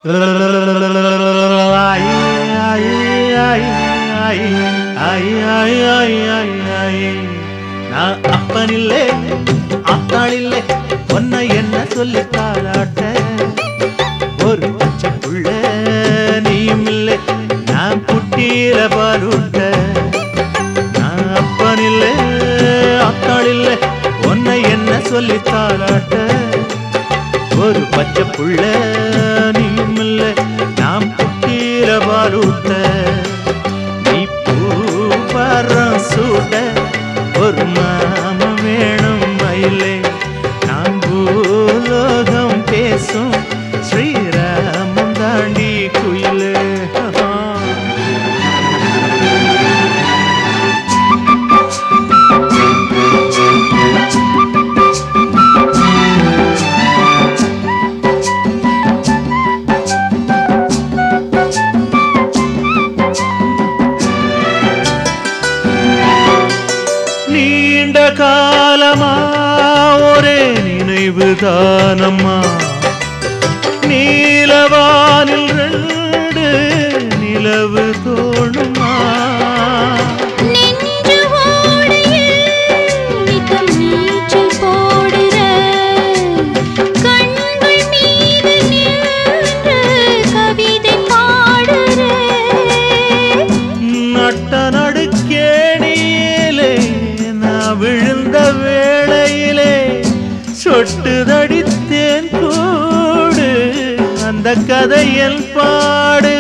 நான் அப்பனில்லே ஆத்தாளில்லே ஒன்ன என்ன சொல்லி தாளாட்ட ஒரு பச்சை புள்ள நீயும் இல்லை நான் புட்டீர பாலூட்ட நான் அப்பனில்லே ஆத்தாளில்லே ஒன்ன என்ன சொல்லி தாளாட்ட ஒரு பச்சை புள்ள நீயும் இல்லை நாம் புட்டீர பாலூட்ட நீ பூவரம் சூட ஒரு மாம வேணும் மயிலே நாம் பூலோகம் பேசும் ஸ்ரீராமன் தாண்டி குயிலே நீண்ட காலமா ஒரே நினைவு தானம்மா நீலவானில் ரெண்டு நிலவு தோணுமா நெஞ்சு ஓடையில் நித்தம் நீச்சல் போடுற கண்கள் மீது நின்று கவிதை பாடுற நட்ட நடுக்கேணியிலே நான் விழுந்த வேளையிலே சொட்டு தடித்தேன் கூடு அந்த கதையில் பாடு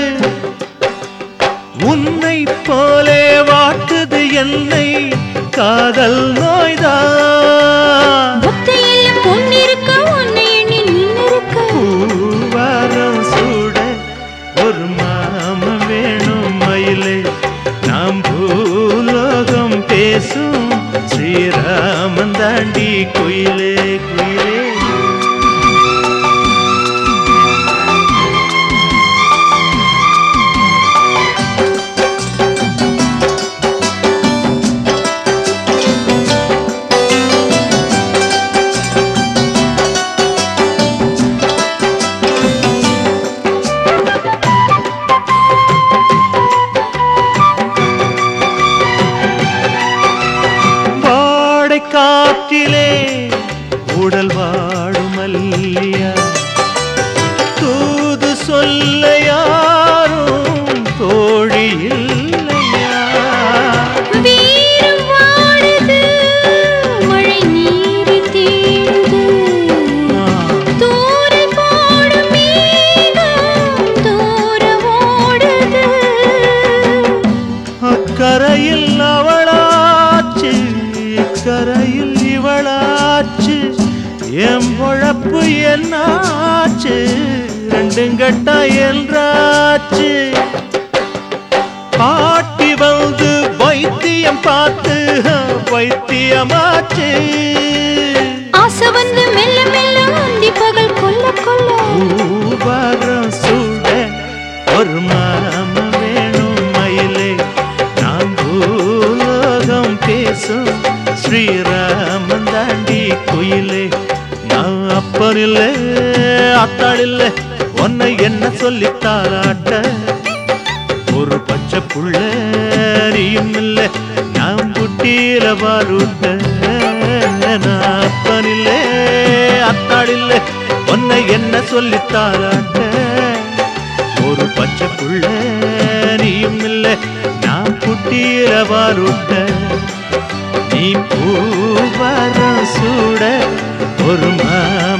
உன்னை போலே வாட்டுது என்னை காதல் நோய்தான் ஒத்தையில் பொன்னிருக்க உன்னை எண்ணி நின்னிருக்க பூவாரம் சூட ஒரு மாம வேணும் மயிலே நாம் பூலோகம் பேசும் ஸ்ரீராமன் தாண்டி குயிலே குயிலே வாடை காற்றிலே உடல் வாடும் மல்லியா தூது சொல்ல யாரும் தோழி இல்லையா வீரம் வாடுது மழை நீரி தேடுது தூரை போடும் மேகம் தூர ஓடுது அக்கரையில் அவளாச்சு இக்கரையில் இவளாச்சு என் பொழப்பு என்னாச்சு ரெண்டும் கட்டா என்றாச்சு பாட்டி வந்து வைத்தியம் பார்த்து வைத்தியமாச்சு ஆசை வந்து மெல்ல மெல்ல அந்தி பகல் கொல்ல கொல்ல பூவாரம் சூட ஒரு மாம வேணும் மயிலே நான் பூலோகம் பேசும் ஸ்ரீராமன் தாண்டி குயிலே நான் அப்பனில்லை அத்தாளில்லை உன்னை என்ன சொல்லி தாராட்ட ஒரு பச்சை புள்ள நீயும் இல்லை நான் புட்டியில பாலூட்ட நான் அப்பனில்லை அத்தாளில்லை உன்னை என்ன சொல்லி தாராட்ட ஒரு பச்சை புள்ள நீயும் இல்லை நான் புட்டியில பாலூட்ட நீ பூவரம் சூட ஒரு மா